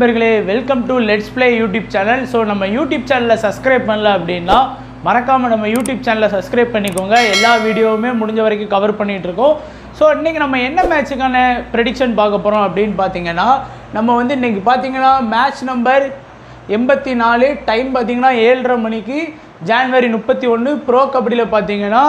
நண்பர்களே welcome to let's play YouTube channel so நம்ம YouTube சேனலில் சப்ஸ்கிரைப் பண்ணல அப்படின்னா மறக்காமல் நம்ம யூடியூப் சேனலை சப்ஸ்கிரைப் பண்ணிக்கோங்க எல்லா வீடியோவுமே முடிஞ்ச வரைக்கும் கவர் பண்ணிகிட்டு இருக்கோம் ஸோ இன்றைக்கி நம்ம என்ன மேட்ச்சுக்கான ப்ரெடிக்ஷன் பார்க்க போகிறோம் அப்படின்னு பார்த்தீங்கன்னா நம்ம வந்து இன்றைக்கி பார்த்தீங்கன்னா மேட்ச் நம்பர் எண்பத்தி நாலு டைம் பார்த்தீங்கன்னா ஏழரை மணிக்கு ஜான்வரி முப்பத்தி ஒன்று ப்ரோ கபடியில் பார்த்தீங்கன்னா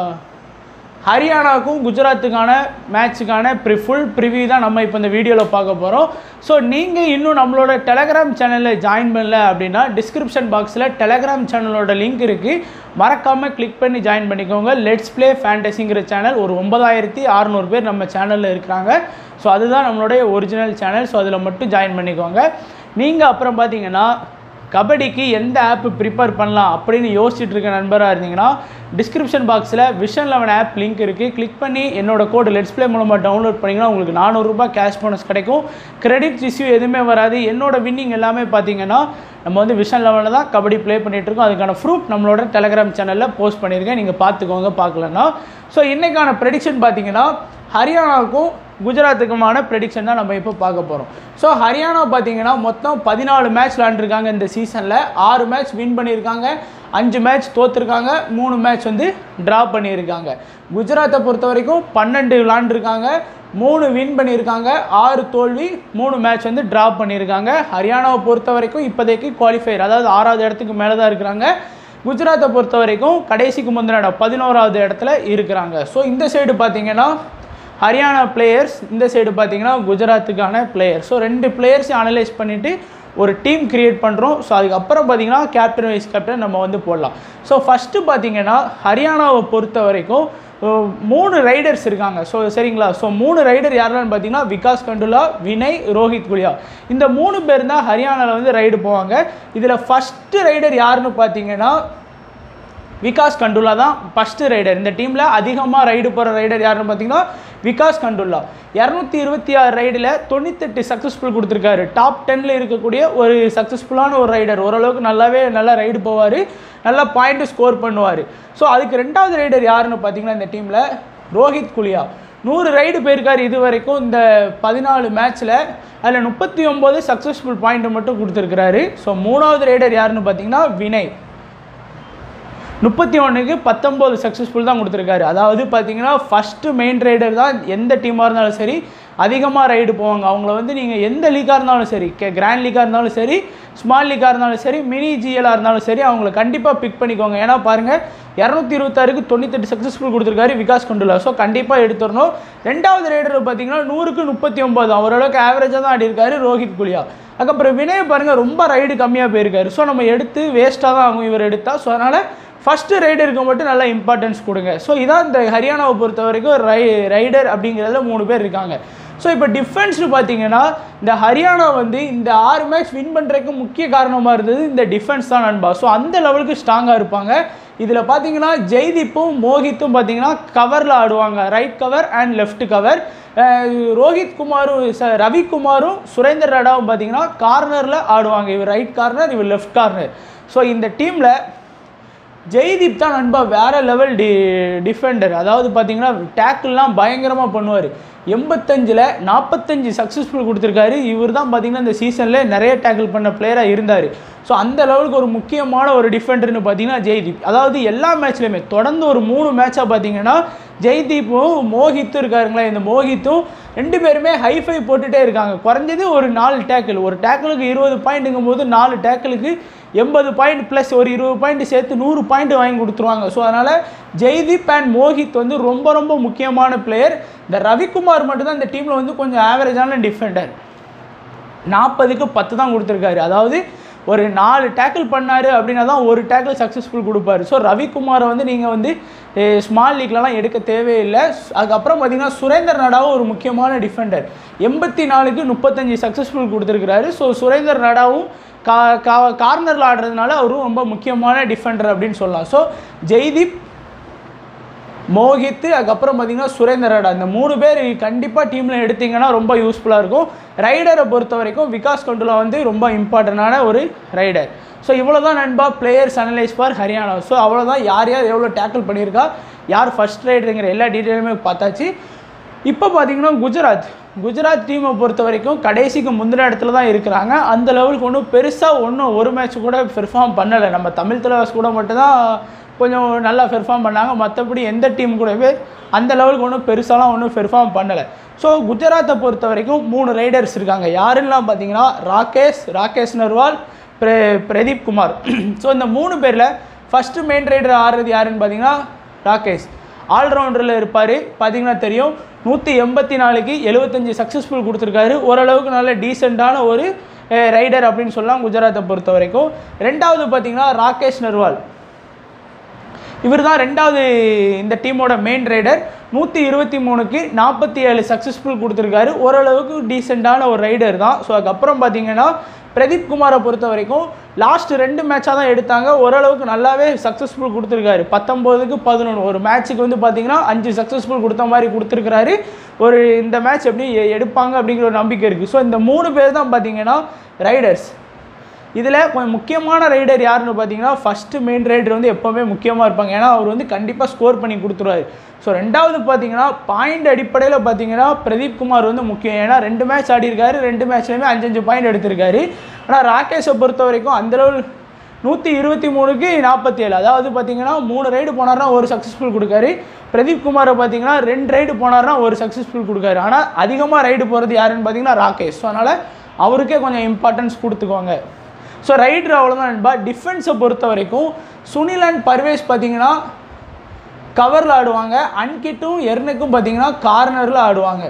ஹரியானாவுக்கும் குஜராத்துக்கான மேட்ச்சுக்கான ப்ரி ஃபுல் ப்ரிவியூ தான் நம்ம இப்போ இந்த வீடியோவில் பார்க்க போகிறோம் ஸோ நீங்கள் இன்னும் நம்மளோட டெலகிராம் சேனலில் ஜாயின் பண்ணல அப்படின்னா டிஸ்கிரிப்ஷன் பாக்ஸில் டெலகிராம் சேனலோட லிங்க் இருக்குது மறக்காமல் கிளிக் பண்ணி ஜாயின் பண்ணிக்கோங்க லெட்ஸ் ப்ளே ஃபேண்டசிங்கிற சேனல் ஒரு ஒன்பதாயிரத்தி அறநூறு பேர் நம்ம சேனலில் இருக்கிறாங்க ஸோ அதுதான் நம்மளுடைய ஒரிஜினல் சேனல் ஸோ அதில் மட்டும் ஜாயின் பண்ணிக்கோங்க நீங்கள் அப்புறம் பார்த்தீங்கன்னா கபடிக்கு எந்த ஆப் ப்ரிப்பேர் பண்ணலாம் அப்படின்னு யோசிச்சுட்டு இருக்க நண்பராக இருந்தீங்கன்னா டிஸ்கிரிப்ஷன் பாக்ஸில் விஷன் லெவன் ஆப் லிங்க் இருக்குது கிளிக் பண்ணி என்னோட கோடு லெட்ஸ் ப்ளே மூலமாக டவுன்லோட் பண்ணிங்கன்னா உங்களுக்கு நானூறுரூபா கேஷ் போனஸ் கிடைக்கும் கிரெடிட் இஷ்யூ எதுவுமே வராது என்னோட வின்னிங் எல்லாமே பார்த்தீங்கன்னா நம்ம வந்து விஷன் லெவலில் தான் கபடி ப்ளே பண்ணிகிட்டு இருக்கோம் அதுக்கான ப்ரூஃப் நம்மளோட டெலகிராம் சேனலில் போஸ்ட் பண்ணியிருக்கேன் நீங்கள் பார்த்துக்கோங்க பார்க்கலன்னா ஸோ இன்றைக்கான ப்ரெடிக்ஷன் பார்த்தீங்கன்னா ஹரியானாவுக்கும் குஜராத்துக்குமான ப்ரெடிக்ஷன் தான் நம்ம இப்போ பார்க்க போகிறோம் ஸோ ஹரியானா பார்த்தீங்கன்னா மொத்தம் பதினாலு மேட்ச் விளாண்டுருக்காங்க இந்த சீசனில் ஆறு மேட்ச் வின் பண்ணியிருக்காங்க அஞ்சு மேட்ச் தோற்றுருக்காங்க மூணு மேட்ச் வந்து ட்ரா பண்ணியிருக்காங்க குஜராத்தை பொறுத்த வரைக்கும் பன்னெண்டு விளாண்டுருக்காங்க மூணு வின் பண்ணியிருக்காங்க ஆறு தோல்வி மூணு மேட்ச் வந்து ட்ரா பண்ணியிருக்காங்க ஹரியானாவை பொறுத்த வரைக்கும் இப்போதைக்கு குவாலிஃபையர் அதாவது ஆறாவது இடத்துக்கு மேலே தான் இருக்கிறாங்க குஜராத்தை பொறுத்த வரைக்கும் கடைசிக்கு முந்தின இடம் பதினோராவது இடத்துல இருக்கிறாங்க ஸோ இந்த சைடு பார்த்தீங்கன்னா ஹரியானா பிளேயர்ஸ் இந்த சைடு பார்த்தீங்கன்னா குஜராத்துக்கான பிளேயர் ஸோ ரெண்டு பிளேயர்ஸையும் அனலைஸ் பண்ணிவிட்டு ஒரு டீம் கிரியேட் பண்ணுறோம் ஸோ அதுக்கப்புறம் பார்த்தீங்கன்னா கேப்டன் வைஸ் கேப்டன் நம்ம வந்து போடலாம் ஸோ ஃபஸ்ட்டு பார்த்தீங்கன்னா ஹரியானாவை பொறுத்த வரைக்கும் அஹ், மூணு ரைடர்ஸ் இருக்காங்க ஸோ சரிங்களா ஸோ மூணு ரைடர் யாரெல்லாம் பார்த்தீங்கன்னா விகாஸ் கண்டுலா வினய் ரோஹித் குலியா இந்த மூணு பேர் தான் ஹரியானாவில் வந்து ரைடு போவாங்க இதில் ஃபஸ்ட்டு ரைடர் யாருன்னு பார்த்தீங்கன்னா விகாஸ் கண்டுல்லா தான் ஃபஸ்ட்டு ரைடர் இந்த டீமில் அதிகமாக ரைடு போகிற ரைடர் யாருன்னு பார்த்தீங்கன்னா விகாஸ் கண்டுல்லா இரநூத்தி இருபத்தி ஆறு ரைடில் தொண்ணூத்தெட்டு சக்ஸஸ்ஃபுல் கொடுத்துருக்காரு டாப் டென்னில் இருக்கக்கூடிய ஒரு சக்ஸஸ்ஃபுல்லான ஒரு ரைடர் ஓரளவுக்கு நல்லாவே நல்லா ரைடு போவார் நல்லா பாயிண்ட்டு ஸ்கோர் பண்ணுவார் ஸோ அதுக்கு ரெண்டாவது ரைடர் யாருன்னு பார்த்தீங்கன்னா இந்த டீமில் ரோஹித் குலியா நூறு ரைடு போயிருக்கார் இது வரைக்கும் இந்த பதினாலு மேட்ச்சில் அதில் முப்பத்தி ஒம்பது சக்ஸஸ்ஃபுல் பாயிண்ட் மட்டும் கொடுத்துருக்கிறாரு ஸோ மூணாவது ரைடர் யாருன்னு பார்த்தீங்கன்னா வினய் முப்பத்தி ஒன்றுக்கு பத்தொம்போது சக்ஸஸ்ஃபுல் தான் கொடுத்துருக்காரு அதாவது பார்த்தீங்கன்னா ஃபஸ்ட்டு மெயின் ரைடர் தான் எந்த டீமாக இருந்தாலும் சரி அதிகமாக ரைடு போவாங்க அவங்கள வந்து நீங்கள் எந்த லீக்காக இருந்தாலும் சரி கே கிராண்ட் லீக்காக இருந்தாலும் சரி ஸ்மால் லீக்காக இருந்தாலும் சரி மினி ஜிஎலாக இருந்தாலும் சரி அவங்கள கண்டிப்பாக பிக் பண்ணிக்கோங்க ஏன்னா பாருங்கள் இரநூத்தி இருபத்தாறுக்கு தொண்ணூத்தெட்டு சக்ஸஸ்ஃபுல் கொடுத்துருக்காரு விகாஸ் கொண்டுலா ஸோ கண்டிப்பாக எடுத்துடணும் ரெண்டாவது ரைடர் பார்த்தீங்கன்னா நூறுக்கு முப்பத்தி ஒம்பது ஓரளவுக்கு ஆவரேஜாக தான் ஆடி இருக்காரு ரோஹித் குலியா அதுக்கப்புறம் வினய் பாருங்கள் ரொம்ப ரைடு கம்மியாக போயிருக்காரு ஸோ நம்ம எடுத்து வேஸ்ட்டாக தான் ஆகும் இவர் எடுத்தால் ஸோ அதனால் ஃபஸ்ட்டு ரைடருக்கு மட்டும் நல்லா இம்பார்ட்டன்ஸ் கொடுங்க ஸோ இதான் இந்த ஹரியானாவை பொறுத்த வரைக்கும் ரை ரைடர் அப்படிங்கிறதுல மூணு பேர் இருக்காங்க ஸோ இப்போ டிஃபென்ஸ்னு பார்த்தீங்கன்னா இந்த ஹரியானா வந்து இந்த ஆறு மேட்ச் வின் பண்ணுறதுக்கு முக்கிய காரணமாக இருந்தது இந்த டிஃபென்ஸ் தான் நண்பா ஸோ அந்த லெவலுக்கு ஸ்ட்ராங்காக இருப்பாங்க இதில் பார்த்தீங்கன்னா ஜெய்தீப்பும் மோஹித்தும் பார்த்தீங்கன்னா கவரில் ஆடுவாங்க right cover and left cover Rohit குமாரும் ச ரவிக்குமாரும் சுரேந்தர் ரடாவும் பார்த்தீங்கன்னா கார்னரில் ஆடுவாங்க இவர் ரைட் கார்னர் இவர் லெஃப்ட் கார்னர் ஸோ இந்த டீமில் ஜெய்தீப் தான் நண்பா வேற லெவல் டி டிஃபெண்டர் அதாவது பார்த்தீங்கன்னா டேக்கிள்லாம் பயங்கரமாக பண்ணுவார் எண்பத்தஞ்சில் நாற்பத்தஞ்சு சக்ஸஸ்ஃபுல் கொடுத்துருக்காரு இவர் தான் பார்த்தீங்கன்னா இந்த சீசனில் நிறைய டேக்கிள் பண்ண பிளேயராக இருந்தார் ஸோ அந்த லெவலுக்கு ஒரு முக்கியமான ஒரு டிஃபெண்டர்னு பார்த்தீங்கன்னா ஜெய்தீப் அதாவது எல்லா மேட்ச்லையுமே தொடர்ந்து ஒரு மூணு மேட்சாக பார்த்தீங்கன்னா ஜெய்தீப்பும் மோஹித்தும் இருக்காருங்களா இந்த மோஹித்தும் ரெண்டு பேருமே ஹைஃபை போட்டுகிட்டே இருக்காங்க குறைஞ்சது ஒரு நாலு டேக்கிள் ஒரு டேக்கிளுக்கு இருபது பாயிண்ட்டுங்கும் போது நாலு டேக்கிளுக்கு எண்பது பாயிண்ட் ப்ளஸ் ஒரு இருபது பாயிண்ட் சேர்த்து நூறு பாயிண்ட் வாங்கி கொடுத்துருவாங்க ஸோ அதனால் ஜெய்தீப் அண்ட் மோஹித் வந்து ரொம்ப ரொம்ப முக்கியமான பிளேயர் இந்த ரவிக்குமார் மட்டும்தான் இந்த டீமில் வந்து கொஞ்சம் ஆவரேஜான டிஃபெண்டர் நாற்பதுக்கு பத்து தான் கொடுத்துருக்காரு அதாவது ஒரு நாலு டேக்கிள் பண்ணார் அப்படின்னா தான் ஒரு டேக்கிள் சக்ஸஸ்ஃபுல் கொடுப்பாரு ஸோ ரவிக்குமாரை வந்து நீங்கள் வந்து ஸ்மால் லீக்லலாம் எடுக்க தேவையில்லை அதுக்கப்புறம் பார்த்தீங்கன்னா சுரேந்தர் நடாவும் ஒரு முக்கியமான டிஃபெண்டர் எண்பத்தி நாலுக்கு முப்பத்தஞ்சு சக்ஸஸ்ஃபுல் கொடுத்துருக்கிறாரு ஸோ சுரேந்தர் நடாவும் கா கா கார்னரில் ஆடுறதுனால அவரும் ரொம்ப முக்கியமான டிஃபெண்டர் அப்படின்னு சொல்லலாம் ஸோ ஜெய்தீப் மோஹித் அதுக்கப்புறம் பார்த்தீங்கன்னா சுரேந்தர் ரடா இந்த மூணு பேர் கண்டிப்பாக டீமில் எடுத்தீங்கன்னா ரொம்ப யூஸ்ஃபுல்லாக இருக்கும் ரைடரை பொறுத்த வரைக்கும் விகாஸ் கண்டுலா வந்து ரொம்ப இம்பார்ட்டண்டான ஒரு ரைடர் ஸோ இவ்வளோ தான் நண்பா players analyse for Haryana so அவ்வளோதான் யார் யார் எவ்வளோ டேக்கிள் பண்ணியிருக்கா யார் ஃபர்ஸ்ட் ரைடருங்கிற எல்லா டீட்டெயிலுமே பார்த்தாச்சு இப்போ பார்த்தீங்கன்னா குஜராத் குஜராத் டீமை பொறுத்த வரைக்கும் கடைசிக்கு முந்தின இடத்துல தான் இருக்கிறாங்க அந்த லெவலுக்கு ஒன்றும் பெருசாக ஒன்றும் ஒரு மேட்ச் கூட பெர்ஃபார்ம் பண்ணலை நம்ம தமிழ் தலைவாஸ் கூட மட்டும்தான் கொஞ்சம் நல்லா பெர்ஃபார்ம் பண்ணாங்க மற்றபடி எந்த டீம் கூடவே அந்த லெவலுக்கு ஒன்றும் பெருசாலாம் ஒன்றும் பெர்ஃபார்ம் பண்ணலை ஸோ குஜராத்தை பொறுத்த வரைக்கும் மூணு ரைடர்ஸ் இருக்காங்க யாருன்னா பார்த்தீங்கன்னா ராகேஷ் ராகேஷ் நர்வால் பிர பிரதீப் குமார் ஸோ இந்த மூணு பேரில் ஃபஸ்ட்டு மெயின் ரைடர் ஆடுறது யாருன்னு பார்த்தீங்கன்னா ராகேஷ் ஆல்ரவுண்டரில் இருப்பார் பார்த்தீங்கன்னா தெரியும் நூற்றி எண்பத்தி நாலுக்கு எழுபத்தஞ்சி சக்ஸஸ்ஃபுல் கொடுத்துருக்காரு ஓரளவுக்கு நல்ல டீசெண்டான ஒரு ரைடர் அப்படின்னு சொல்லலாம் குஜராத்தை பொறுத்த வரைக்கும் ரெண்டாவது பார்த்தீங்கன்னா ராகேஷ் நர்வால் இவர் தான் ரெண்டாவது இந்த டீமோட மெயின் ரைடர் நூற்றி இருபத்தி மூணுக்கு நாற்பத்தி ஏழு சக்ஸஸ்ஃபுல் கொடுத்துருக்காரு ஓரளவுக்கு டீசெண்டான ஒரு ரைடர் தான் ஸோ அதுக்கப்புறம் பார்த்தீங்கன்னா பிரதீப் குமாரை பொறுத்த வரைக்கும் லாஸ்ட் ரெண்டு மேட்சாக தான் எடுத்தாங்க ஓரளவுக்கு நல்லாவே சக்ஸஸ்ஃபுல் கொடுத்துருக்காரு பத்தொம்போதுக்கு பதினொன்று ஒரு மேட்ச்சுக்கு வந்து பார்த்தீங்கன்னா அஞ்சு சக்ஸஸ்ஃபுல் கொடுத்த மாதிரி கொடுத்துருக்காரு ஒரு இந்த மேட்ச் எப்படி எ- எடுப்பாங்க அப்படிங்கிற ஒரு நம்பிக்கை இருக்குது ஸோ இந்த மூணு பேர் தான் பார்த்தீங்கன்னா ரைடர்ஸ் இதில் கொஞ்சம் முக்கியமான ரைடர் யாருன்னு பார்த்தீங்கன்னா ஃபஸ்ட்டு மெயின் ரைடர் வந்து எப்போவுமே முக்கியமாக இருப்பாங்க ஏன்னா அவர் வந்து கண்டிப்பாக ஸ்கோர் பண்ணி கொடுத்துருவாரு ஸோ ரெண்டாவது பார்த்தீங்கன்னா பாயிண்ட் அடிப்படையில் பார்த்தீங்கன்னா பிரதீப் குமார் வந்து முக்கியம் ஏன்னா ரெண்டு மேட்ச் ஆடிருக்காரு ரெண்டு மேட்ச்லையுமே அஞ்சஞ்சு பாயிண்ட் எடுத்திருக்காரு ஆனால் ராகேஷை பொறுத்த வரைக்கும் அந்த லெவல் நூற்றி இருபத்தி மூணுக்கு நாற்பத்தி ஏழு அதாவது பார்த்தீங்கன்னா மூணு ரைடு போனார்னா ஒரு சக்ஸஸ்ஃபுல் கொடுக்காரு பிரதீப் குமாரை பார்த்தீங்கன்னா ரெண்டு ரைடு போனார்னா ஒரு சக்ஸஸ்ஃபுல் கொடுக்காரு ஆனால் அதிகமாக ரைடு போகிறது யாருன்னு பார்த்தீங்கன்னா ராகேஷ் ஸோ அதனால் அவருக்கே கொஞ்சம் இம்பார்ட்டன்ஸ் கொடுத்துக்கோங்க ஸோ ரைடர் அவ்வளோதான் நண்பா டிஃபென்ஸை பொறுத்த வரைக்கும் சுனில் அண்ட் பர்வேஸ் பார்த்தீங்கன்னா கவரில் ஆடுவாங்க அன்கிட்டும் எர்னுக்கும் பார்த்தீங்கன்னா கார்னரில் ஆடுவாங்க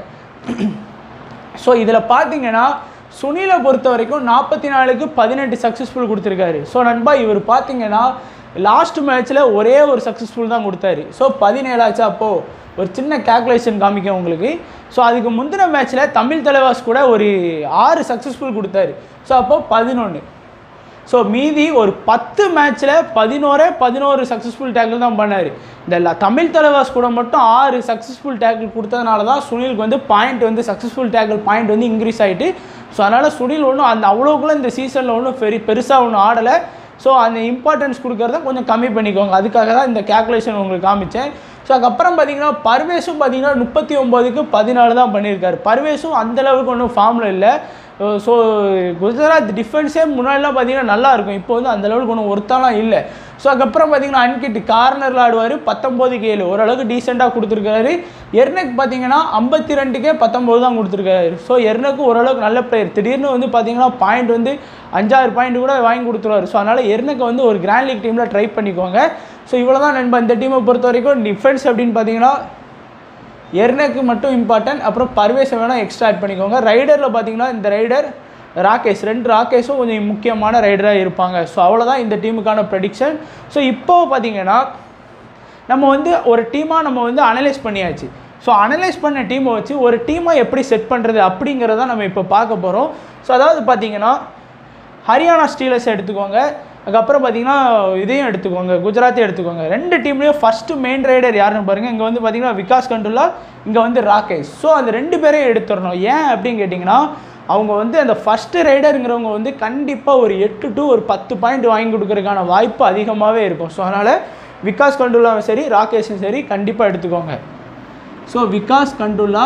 ஸோ இதில் பார்த்தீங்கன்னா சுனிலை பொறுத்த வரைக்கும் நாற்பத்தி நாலுக்கு பதினெட்டு சக்ஸஸ்ஃபுல் கொடுத்துருக்காரு ஸோ நண்பா இவர் பார்த்தீங்கன்னா லாஸ்ட் மேட்ச்சில் ஒரே ஒரு சக்ஸஸ்ஃபுல் தான் கொடுத்தாரு ஸோ பதினேழாச்சு அப்போது ஒரு சின்ன கேல்குலேஷன் காமிக்கும் உங்களுக்கு ஸோ அதுக்கு முந்தின மேட்ச்சில் தமிழ் தலைவாஸ் கூட ஒரு ஆறு சக்ஸஸ்ஃபுல் கொடுத்தாரு ஸோ அப்போது பதினொன்று ஸோ மீதி ஒரு பத்து மேட்ச்சில் பதினோரே பதினோரு சக்ஸஸ்ஃபுல் டேக்கிள் தான் பண்ணார் இந்த ல- தமிழ் தலைவாஸ் கூட மட்டும் ஆறு சக்ஸஸ்ஃபுல் டேக்கிள் கொடுத்ததுனால தான் சுனிலுக்கு வந்து பாயிண்ட் வந்து சக்ஸஸ்ஃபுல் டேக்கிள் பாயிண்ட் வந்து இன்க்ரீஸ் ஆகிட்டு ஸோ அதனால் சுனில் ஒன்றும் அந்த அவ்வளோக்குள்ள இந்த சீசனில் ஒன்றும் பெரிய பெருசாக ஒன்றும் ஆடலை ஸோ அந்த இம்பார்ட்டன்ஸ் கொடுக்கறத கொஞ்சம் கம்மி பண்ணிக்கோங்க அதுக்காக தான் இந்த கேல்குலேஷன் உங்களுக்கு காமிச்சேன் ஸோ அதுக்கப்புறம் பார்த்தீங்கன்னா பர்வேஸும் பார்த்தீங்கன்னா முப்பத்தி ஒம்போதுக்கு பதினாலு தான் பண்ணியிருக்காரு பர்வேஸும் அந்த அளவுக்கு ஒன்றும் ஃபார்மில் இல்லை ஸோ குஜராத் டிஃபென்ஸே முன்னாடிலாம் பார்த்தீங்கன்னா நல்லா இருக்கும் இப்போ வந்து அந்த லெவலுக்கு ஒன்றும் ஒருத்தாலாம் இல்லை ஸோ அதுக்கப்புறம் பார்த்தீங்கன்னா அன்கிட் கார்னரில் ஆடுவார் பத்தொம்போதுக்கு ஏழு ஓரளவுக்கு டீசெண்டாக கொடுத்துருக்காரு எர்னக் பார்த்தீங்கன்னா ஐம்பத்தி ரெண்டுக்கே பத்தொம்போது தான் கொடுத்துருக்காரு ஸோ எர்னக்கு ஓரளவுக்கு நல்ல பிளேயர் திடீர்னு வந்து பார்த்தீங்கன்னா பாயிண்ட் வந்து அஞ்சாறு பாயிண்ட் கூட வாங்கி கொடுத்துருவாரு ஸோ அதனால் எர்னக்கு வந்து ஒரு கிராண்ட் லீக் டீமில் ட்ரை பண்ணிக்கோங்க ஸோ இவ்வளோ தான் நண்பா இந்த டீமை பொறுத்த வரைக்கும் டிஃபென்ஸ் அப்படின்னு பார்த்தீங்கன்னா எர்னக்கு மட்டும் இம்பார்ட்டன்ட் அப்புறம் பர்வேஸை வேணால் எக்ஸ்ட்ரா ஆட் பண்ணிக்கோங்க ரைடரில் பார்த்தீங்கன்னா இந்த ரைடர் ராகேஷ் ரெண்டு ராகேஷும் கொஞ்சம் முக்கியமான ரைடராக இருப்பாங்க ஸோ அவ்வளோதான் இந்த டீமுக்கான ப்ரெடிக்ஷன் ஸோ இப்போ பார்த்தீங்கன்னா நம்ம வந்து ஒரு டீமாக நம்ம வந்து அனலைஸ் பண்ணியாச்சு ஸோ அனலைஸ் பண்ண டீமை வச்சு ஒரு டீமை எப்படி செட் பண்ணுறது அப்படிங்கிறத நம்ம இப்போ பார்க்க போகிறோம் ஸோ அதாவது பார்த்தீங்கன்னா ஹரியானா ஸ்டீலர்ஸ் எடுத்துக்கோங்க அதுக்கப்புறம் பார்த்தீங்கன்னா இதையும் எடுத்துக்கோங்க குஜராத்தையும் எடுத்துக்கோங்க ரெண்டு டீம்லேயும் ஃபஸ்ட்டு மெயின் ரைடர் யாருன்னு பாருங்கள் இங்கே வந்து பார்த்தீங்கன்னா விகாஸ் கண்டுல்லா இங்கே வந்து ராகேஷ் ஸோ அந்த ரெண்டு பேரையும் எடுத்துடணும் ஏன் அப்படின்னு கேட்டிங்கன்னா அவங்க வந்து அந்த ஃபஸ்ட்டு ரைடருங்கிறவங்க வந்து கண்டிப்பாக ஒரு எட்டு டு ஒரு பத்து பாயிண்ட் வாங்கி கொடுக்கறதுக்கான வாய்ப்பு அதிகமாகவே இருக்கும் ஸோ அதனால் விகாஸ் கண்டுல்லாவும் சரி ராகேஷும் சரி கண்டிப்பாக எடுத்துக்கோங்க ஸோ விகாஸ் கண்டுல்லா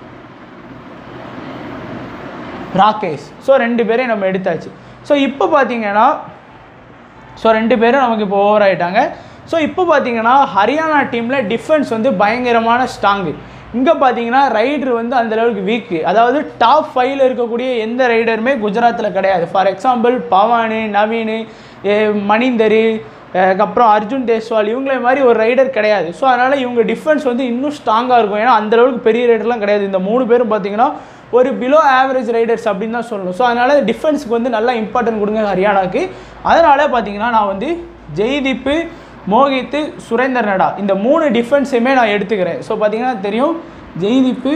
ராகேஷ் ஸோ ரெண்டு பேரையும் நம்ம எடுத்தாச்சு ஸோ இப்போ பார்த்தீங்கன்னா ஸோ ரெண்டு பேரும் நமக்கு இப்போ ஓவர் ஆயிட்டாங்க ஸோ இப்போ பார்த்தீங்கன்னா ஹரியானா டீமில் டிஃபென்ஸ் வந்து பயங்கரமான ஸ்ட்ராங்கு இங்கே பார்த்தீங்கன்னா ரைடர் வந்து அந்த அளவுக்கு வீக்கு அதாவது டாப் ஃபைவ்ல இருக்கக்கூடிய எந்த ரைடருமே குஜராத்தில் கிடையாது ஃபார் எக்ஸாம்பிள் பவானு நவீன் ஏ, மணிந்தர் அதுக்கப்புறம் அர்ஜுன் தேஸ்வால் இவங்களே மாதிரி ஒரு ரைடர் கிடையாது ஸோ அதனால் இவங்க டிஃபென்ஸ் வந்து இன்னும் ஸ்ட்ராங்காக இருக்கும் ஏன்னா அந்த அளவுக்கு பெரிய ரைடர்லாம் கிடையாது இந்த மூணு பேரும் பார்த்தீங்கன்னா ஒரு பிலோ ஆவரேஜ் ரைடர்ஸ் அப்படின்னு தான் சொல்லணும் ஸோ அதனால் டிஃபென்ஸுக்கு வந்து நல்லா இம்பார்ட்டன்ட் கொடுங்க ஹரியானாக்கு அதனால் பார்த்தீங்கன்னா நான் வந்து ஜெய்தீப்பு மோகித்து சுரேந்தர் நடா இந்த மூணு டிஃபென்ஸையுமே நான் எடுத்துக்கிறேன் ஸோ பார்த்தீங்கன்னா தெரியும் ஜெய்தீப்பு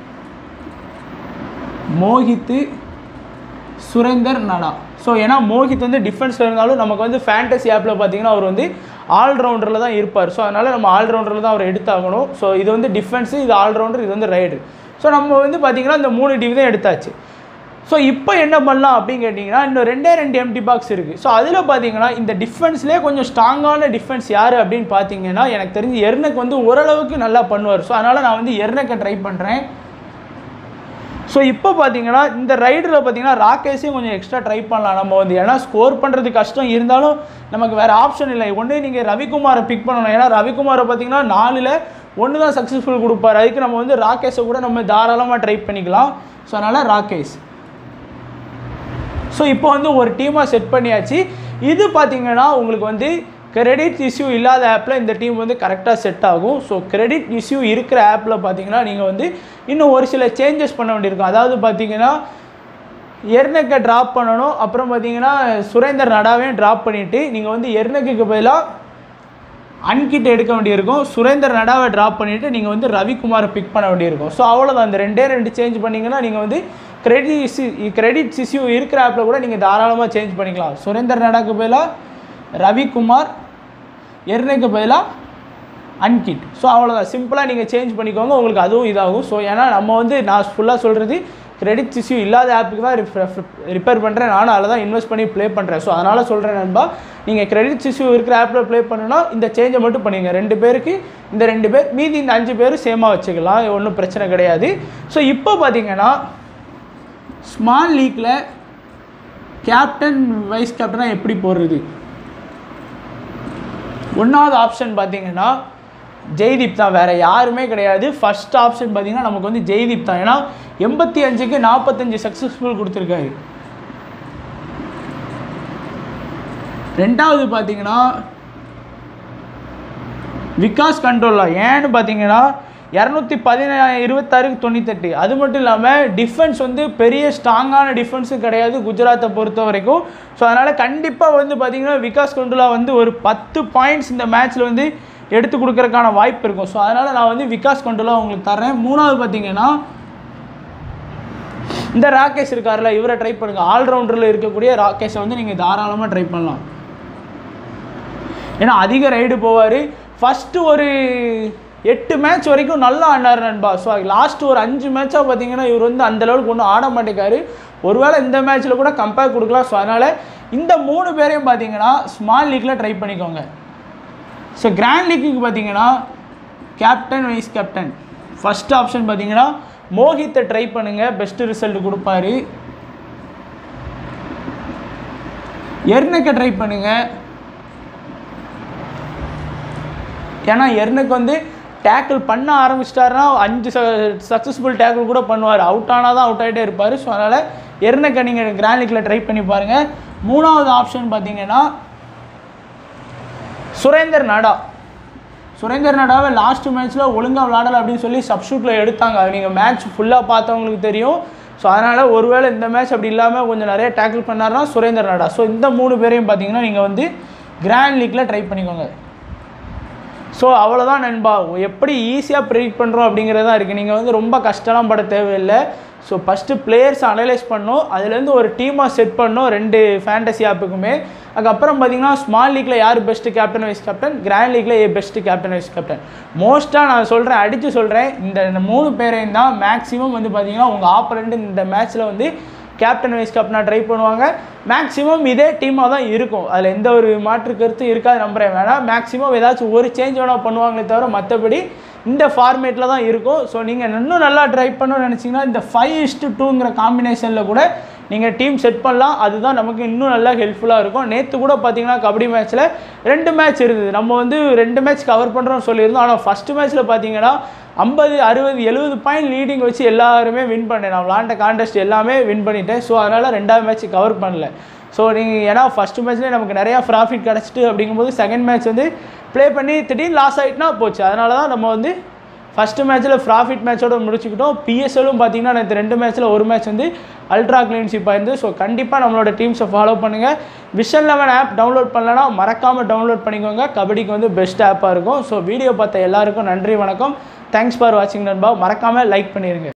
மோகித்து சுரேந்தர் நடா ஸோ ஏன்னா மோஹித் வந்து டிஃபென்ஸில் இருந்தாலும் நமக்கு வந்து ஃபேண்டசி ஆப்பில் பார்த்தீங்கன்னா அவர் வந்து ஆல்ரவுண்டரில் தான் இருப்பார் ஸோ அதனால் நம்ம ஆல்ரவுண்டரில் தான் அவர் எடுத்தாகணும் ஸோ இது வந்து டிஃபென்ஸு இது ஆல்ரவுண்டர் இது வந்து ரைடு ஸோ நம்ம வந்து பார்த்தீங்கன்னா இந்த மூணு டிவி தான் எடுத்தாச்சு ஸோ இப்போ என்ன பண்ணலாம் அப்படின்னு கேட்டிங்கன்னா இன்னும் ரெண்டே ரெண்டு எம்டி பாக்ஸ் இருக்குது ஸோ அதில் பார்த்தீங்கன்னா இந்த டிஃபென்ஸ்லேயே கொஞ்சம் ஸ்ட்ராங்கான டிஃபென்ஸ் யார் அப்படின்னு பார்த்தீங்கன்னா எனக்கு தெரிஞ்சு எர்னக் வந்து ஓரளவுக்கு நல்லா பண்ணுவார் ஸோ அதனால் நான் வந்து எர்னக்கை ட்ரை பண்ணுறேன் ஸோ இப்போ பார்த்தீங்கன்னா இந்த ரைடில் பார்த்தீங்கன்னா ராகேஷையும் கொஞ்சம் எக்ஸ்ட்ரா ட்ரை பண்ணலாம் நம்ம வந்து ஏன்னா ஸ்கோர் பண்ணுறது கஷ்டம் இருந்தாலும் நமக்கு வேறு ஆப்ஷன் இல்லை ஒன்று நீங்கள் ரவிக்குமாரை பிக் பண்ணணும் ஏன்னா ரவிக்குமாரை பார்த்தீங்கன்னா நாலில் ஒன்று தான் சக்ஸஸ்ஃபுல் கொடுப்பாரு அதுக்கு நம்ம வந்து ராகேஷை கூட நம்ம தாராளமாக ட்ரை பண்ணிக்கலாம் ஸோ அதனால் ராகேஷ் ஸோ இப்போ வந்து ஒரு டீமாக செட் பண்ணியாச்சு இது பார்த்தீங்கன்னா உங்களுக்கு வந்து கிரெடிட் இஷ்யூ இல்லாத ஆப்பில் இந்த டீம் வந்து கரெக்டாக செட் ஆகும் ஸோ கிரெடிட் இஷ்யூ இருக்கிற ஆப்பில் பார்த்தீங்கன்னா நீங்கள் வந்து இன்னும் ஒரு சில சேஞ்சஸ் பண்ண வேண்டியிருக்கும் அதாவது பார்த்தீங்கன்னா எர்னக்கை ட்ராப் பண்ணணும் அப்புறம் பார்த்தீங்கன்னா சுரேந்தர் நடாவையும் ட்ராப் பண்ணிவிட்டு நீங்கள் வந்து எர்னக்குக்கு பதிலாக அன்கிட்ட எடுக்க வேண்டியிருக்கும் சுரேந்தர் நடாவை ட்ராப் பண்ணிவிட்டு நீங்கள் வந்து ரவிக்குமாரை பிக் பண்ண வேண்டியிருக்கும் ஸோ அவ்வளோதான் அந்த ரெண்டே ரெண்டு சேஞ்ச் பண்ணிங்கன்னா நீங்கள் வந்து கிரெடிட் இஷ்யூ கிரெடிட் இஷ்யூ இருக்கிற ஆப்பில் கூட நீங்கள் தாராளமாக சேஞ்ச் பண்ணிக்கலாம் சுரேந்தர் நடாக்கு பதிலாக ரவிக்குமார் எர்னைக்கு பதிலாக அன்கிட் ஸோ அவ்வளோதான் சிம்பிளாக நீங்கள் சேஞ்ச் பண்ணிக்கோங்க உங்களுக்கு அதுவும் இதாகும் ஸோ ஏன்னா நம்ம வந்து நான் ஃபுல்லாக சொல்கிறது கிரெடிட் இஷ்யூ இல்லாத ஆப்புக்கு தான் ரிப்பேர் பண்ணுறேன் நானும் அதில் தான் இன்வெஸ்ட் பண்ணி ப்ளே பண்ணுறேன் ஸோ அதனால் சொல்கிறேன் நண்பா நீங்கள் கிரெடிட் இஷ்யூ இருக்கிற ஆப்பில் ப்ளே பண்ணணும்னா இந்த சேஞ்சை மட்டும் பண்ணிங்க ரெண்டு பேருக்கு இந்த ரெண்டு பேர் மீதி இந்த அஞ்சு பேர் சேமாக வச்சுக்கலாம் ஒன்றும் பிரச்சனை கிடையாது ஸோ இப்போ பார்த்தீங்கன்னா ஸ்மால் லீக்கில் கேப்டன் வைஸ் கேப்டனாக எப்படி போடுறது ஒன்றாவது ஆப்ஷன் பார்த்தீங்கன்னா ஜெய்தீப் தான் வேறு யாருமே கிடையாது ஃபர்ஸ்ட் ஆப்ஷன் பார்த்தீங்கன்னா நமக்கு வந்து ஜெய்தீப் தான் ஏன்னா எண்பத்தி அஞ்சுக்கு நாற்பத்தஞ்சு சக்ஸஸ்ஃபுல் கொடுத்துருக்காரு ரெண்டாவது பார்த்தீங்கன்னா விகாஸ் கண்ட்ரோலா ஏன்னு பார்த்தீங்கன்னா இரநூத்தி பதினா இருபத்தாறுக்கு தொண்ணூத்தெட்டு அது மட்டும் இல்லாமல் டிஃபென்ஸ் வந்து பெரிய ஸ்ட்ராங்கான டிஃபென்ஸும் கிடையாது குஜராத்தை பொறுத்த வரைக்கும் ஸோ அதனால் கண்டிப்பாக வந்து பார்த்தீங்கன்னா விகாஸ் கண்டுலா வந்து ஒரு பத்து பாயிண்ட்ஸ் இந்த மேட்ச்சில் வந்து எடுத்து கொடுக்கறதுக்கான வாய்ப்பு இருக்கும் ஸோ அதனால் நான் வந்து விகாஸ் கண்டுலா உங்களுக்கு தரேன் மூணாவது பார்த்தீங்கன்னா இந்த ராகேஷ் இருக்கார்ல இவரை ட்ரை பண்ணுங்கள் ஆல்ரவுண்டரில் இருக்கக்கூடிய ராகேஷை வந்து நீங்கள் தாராளமாக ட்ரை பண்ணலாம் ஏன்னா அதிக ரைடு போவார் ஃபஸ்ட்டு ஒரு எட்டு மேட்ச் வரைக்கும் நல்லா ஆடினார் நண்பா ஸோ லாஸ்ட் ஒரு அஞ்சு மேட்சாக பார்த்தீங்கன்னா இவர் வந்து அந்த லெவலுக்கு ஒன்றும் ஆட மாட்டேங்காரு ஒருவேளை இந்த மேட்ச்சில் கூட கம்பேர் கொடுக்கலாம் ஸோ அதனால் இந்த மூணு பேரையும் பார்த்தீங்கன்னா ஸ்மால் லீக்கில் ட்ரை பண்ணிக்கோங்க ஸோ கிராண்ட் லீக்குக்கு பார்த்தீங்கன்னா captain vice captain first option பார்த்தீங்கன்னா மோஹித்தை ட்ரை பண்ணுங்கள் பெஸ்ட் ரிசல்ட் கொடுப்பாரு எர்னக்கை ட்ரை பண்ணுங்கள் ஏன்னா எர்னுக்கு வந்து டேக்கிள் பண்ண ஆரம்பிச்சிட்டாருன்னா அஞ்சு சக்ஸஸ்ஃபுல் டேக்கிள் கூட பண்ணுவார் அவுட் ஆனால் தான் அவுட் ஆகிட்டே இருப்பார் ஸோ அதனால் எர்னக்கை நீங்கள் கிராண்ட் லீக்கில் ட்ரை பண்ணி பாருங்கள் மூணாவது ஆப்ஷன் பார்த்தீங்கன்னா சுரேந்தர் நடா சுரேந்தர் நடாவை லாஸ்ட் மேட்ச்சில் ஒழுங்காக விளாடலை அப்படின்னு சொல்லி சப்ஸ்டியூட்டில் எடுத்தாங்க அது நீங்கள் மேட்ச் ஃபுல்லாக பார்த்தவங்களுக்கு தெரியும் ஸோ அதனால் ஒருவேளை இந்த மேட்ச் அப்படி இல்லாமல் கொஞ்சம் நிறைய டேக்கிள் பண்ணாருன்னா சுரேந்தர் நடா ஸோ இந்த மூணு பேரையும் பார்த்தீங்கன்னா நீங்கள் வந்து கிராண்ட் லீக்கில் ட்ரை பண்ணிக்கோங்க ஸோ அவ்வளோதான் நண்பா எப்படி ஈஸியாக ப்ரிடிக்ட் பண்ணுறோம் அப்படிங்கிறது தான் இருக்குது நீங்கள் வந்து ரொம்ப கஷ்டம்லாம் பட தேவையில்லை ஸோ ஃபஸ்ட்டு பிளேயர்ஸ் அனலைஸ் பண்ணோம் அதுலேருந்து ஒரு டீமாக செட் பண்ணோம் ரெண்டு ஃபேண்டசி ஆப்புக்குமே அதுக்கப்புறம் பார்த்தீங்கன்னா ஸ்மால் லீக்கில் யார் best captain vice captain grand லீக்கில் ஏ பெஸ்ட்டு கேப்டன் வைஸ் கேப்டன் மோஸ்ட்டாக நான் சொல்கிறேன் அடித்து சொல்கிறேன் இந்த இந்த மூணு பேரையும் தான் மேக்ஸிமம் வந்து பார்த்தீங்கன்னா உங்கள் ஆப்பரண்ட் இந்த மேட்ச்சில் வந்து கேப்டன் வைஸ் கேப்டனாக ட்ரை பண்ணுவாங்க மேக்ஸிமம் இதே டீமாக தான் இருக்கும் அதில் எந்த ஒரு மாற்று கருத்தும் இருக்காது நம்புறேன் வேணாம் மேக்ஸிமம் ஏதாச்சும் ஒரு சேஞ்ச் வேணால் பண்ணுவாங்களே தவிர மற்றபடி இந்த ஃபார்மேட்டில் தான் இருக்கும் ஸோ நீங்கள் இன்னும் நல்லா ட்ரை பண்ணணும்னு நினச்சிங்கன்னா இந்த ஃபைவ் இஸ்ட்டு டூங்கிற காம்பினேஷனில் கூட நீங்கள் டீம் செட் பண்ணலாம் அதுதான் நமக்கு இன்னும் நல்லா ஹெல்ப்ஃபுல்லாக இருக்கும் நேற்று கூட பார்த்தீங்கன்னா கபடி மேட்ச்சில் ரெண்டு மேட்ச் இருந்தது நம்ம வந்து ரெண்டு மேட்ச் கவர் பண்ணுறோம்னு சொல்லியிருந்தோம் ஆனால் ஃபஸ்ட்டு மேட்ச்சில் பார்த்தீங்கன்னா ஐம்பது அறுபது எழுபது பாயிண்ட் லீடிங் வச்சு எல்லாருமே வின் பண்ணேன் நான் விளாண்ட கான்டெஸ்ட் எல்லாமே வின் பண்ணிட்டேன் ஸோ அதனால் ரெண்டாவது மேட்ச் கவர் பண்ணல ஸோ நீங்கள் ஏன்னா ஃபஸ்ட்டு மேட்ச்லேயே நமக்கு நிறையா ப்ராஃபிட் கிடச்சிட்டு அப்படிங்கும்போது செகண்ட் மேட்ச் வந்து ப்ளே பண்ணி திடீர்னு லாஸ் ஆகிட்டுனா போச்சு அதனால தான் நம்ம வந்து ஃபஸ்ட்டு மேட்ச்சில் ப்ராஃபிட் மேட்சோட முடிச்சுக்கிட்டோம் பிஎஸ்எல்லும் பார்த்தீங்கன்னா நேற்று ரெண்டு மேட்ச்சில் ஒரு மேட்ச் வந்து அல்ட்ரா கிளீன்ஷிப் ஆயிருந்து ஸோ கண்டிப்பாக நம்மளோட டீம்ஸை ஃபாலோ பண்ணுங்கள் விஷன் லெவன் ஆப் டவுன்லோட் பண்ணலன்னா மறக்காமல் டவுன்லோட் பண்ணிக்கோங்க கபடிக்கு வந்து பெஸ்ட் ஆப்பாக இருக்கும் ஸோ வீடியோ பார்த்த எல்லாருக்கும் நன்றி வணக்கம் தேங்க்ஸ் ஃபார் வாட்சிங் நண்பா மறக்காமல் லைக் பண்ணிடுங்க